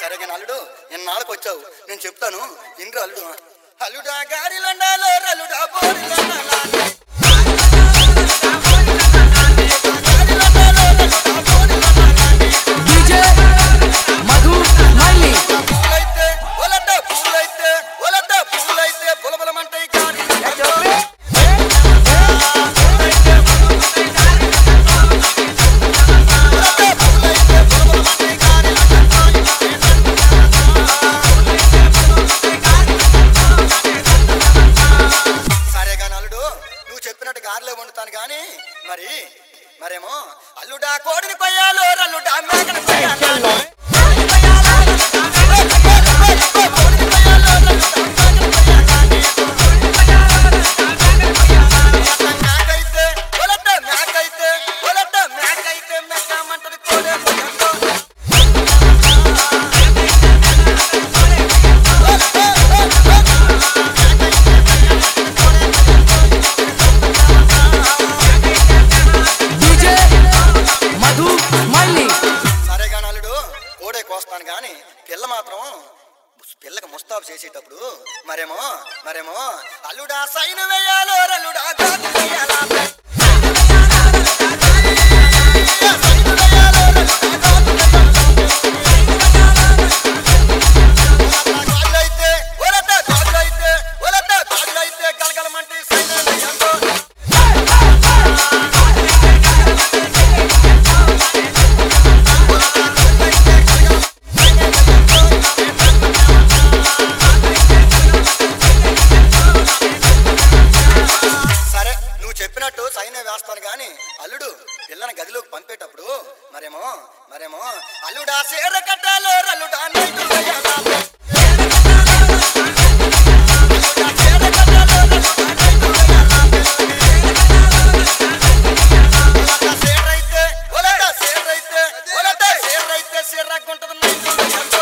సరే కానీ అల్లుడు ఎన్నాళ్ళకి వచ్చావు నేను చెప్తాను ఇంద్రు అల్లుడు అల్లుడా గారిలండాలో రల్లుడా బోరిలండాలో డీజే మధు మైలి పూలైతే ఒలట పూలైతే ఒలట పూలైతే బులబులమంటాయి గారి సరే కానీ అల్లుడు నువ్వు చెప్పినట్టు గారెలే వండుతాను కానీ మరి మరేమో అల్లుడా కోడిని కొయ్యాలో రల్లుడా మేకను కొయ్యాలో మేకైతే ఒలట మేకైతే ఒలట మేకైతే మేకమంటది కోడే కొయ్యాలో డీజే మధు మైలి సరే కానీ అల్లుడు కోడే కోస్తాను కానీ పిల్ల మాత్రం పిల్లకి ముస్తాబు చేసేటప్పుడు మరేమో మరేమో అల్లుడా సైన్ వేయాలో రల్లుడా గాజు వేయాలా? గాజులైతే, ఒలట గాజులైతే, ఒలట గాజులైతే గలగలమంటే సైన్ వేయాలో. సరే నువ్వు చెప్పినట్టు సైన్ వేస్తాను కానీ అల్లుడు పిల్లని గదిలోకి పంపేటప్పుడు మరేమో మరేమో అల్లుడా సేర కట్టాలో రల్లుడా నైట్ వేయాలా? అల్లుడా సేర కట్టాలో రల్లుడా నైట్ వేయాలా? ఒలట సేరైతే, ఒలట సేరైతే, ఒలట సేరైతే సిర్రగుంటది నైట్ వేయాలా?